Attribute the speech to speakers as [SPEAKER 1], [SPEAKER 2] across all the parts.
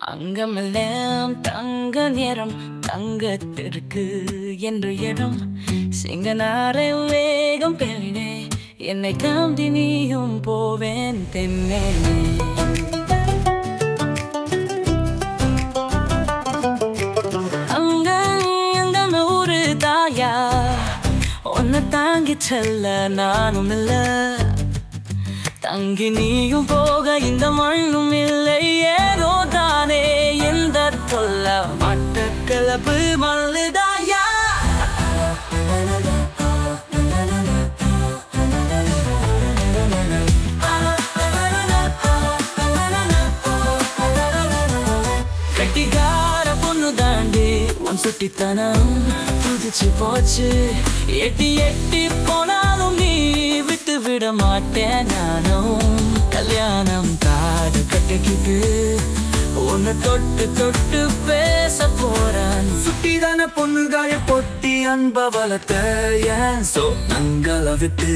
[SPEAKER 1] அங்கமெல்லாம் தங்க நிறம் தங்கத்திற்கு என்று இடம் சிங்கனாரை வேகம் பெண்ணே என்னை காந்தி நீயும் போவேன் தென்னே அங்க அங்க ஊரு தாயா உன்னை தாங்கி செல்ல நானும் இல்ல தங்கி நீயும் போக இந்த மண்ணும் இல்லை ஏதோ தானே எந்த தொல்ல மட்டக்களப்பு மல்லுதாயா கட்டிக்கார பொண்ணு தாண்டி உன் சுட்டித்தனம் புதிச்சு போச்சு எட்டி எட்டி போனாலும் நீ விட்டு விட மாட்டேன் நானும் கல்யாணம் காடு கட்டிக்கிட்டு உன்னை தொட்டு தொட்டு பேச போறேன் சுட்டிதான பொண்ணுகாய பொட்டி அன்ப வளர்த்த ஏன் சோ நங்களை விட்டு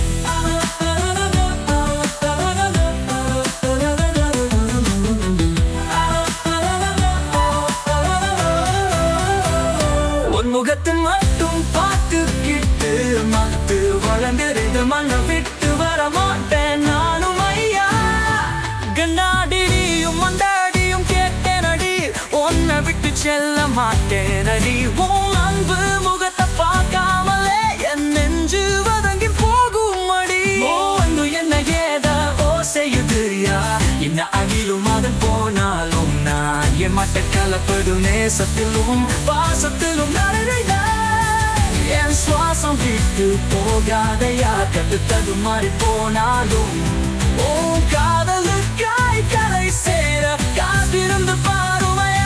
[SPEAKER 1] உன் முகத்தை மட்டும் பார்த்துக்கிட்டு மத்து வளர்ந்திருந்து மண்ணை விட்டு வர மாட்டேன் நானும் ஐயா கண்ணாடியும் மண்டாடியும் கேட்டேனடி உன்னை விட்டு செல்ல மாட்டேனடி உன் அன்பு முகத்தை பார்க்காமலே என் நெஞ்சு வதங்கி போகும் அடி வந்து என்ன ஏத ஓ செய்யுதுயா என்ன அகிலும் அதன் போனாலும் நான் என் மட்ட கலப்படும் நேசத்திலும் பாசத்திலும் நிறைந்த என் சுவாசம் விட்டு போகாதையா கட்டு தடுமாறி போனாலும் ஓ காதலுக்காய் கரை சேர காத்திருந்து பாருமையா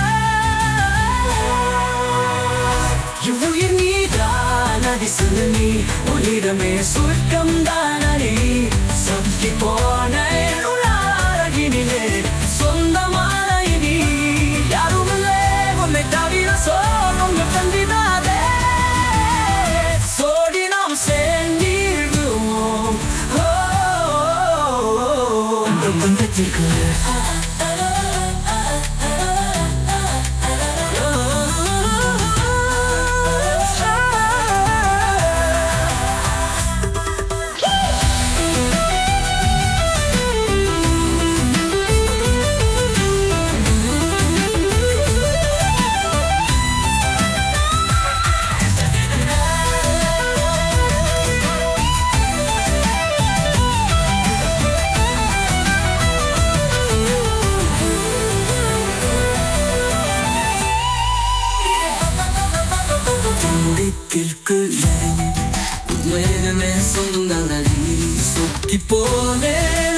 [SPEAKER 1] உயிர் நீதான் அடி சொல்லு நீ உன்னிடமே சுருக்கம் தானடி சொத்தி போன அழகினிலே சொந்தமான இனி யாருமில்லை உன்னை தவிர சோகம் தந்திதாதே சோடி நாம் சேர்ந்திடுவோம் ஓ, அந்த பந்தத்திற்கு துடிப்பிற்கு வேகமே சொந்தங்களி சொக்கி போனேன்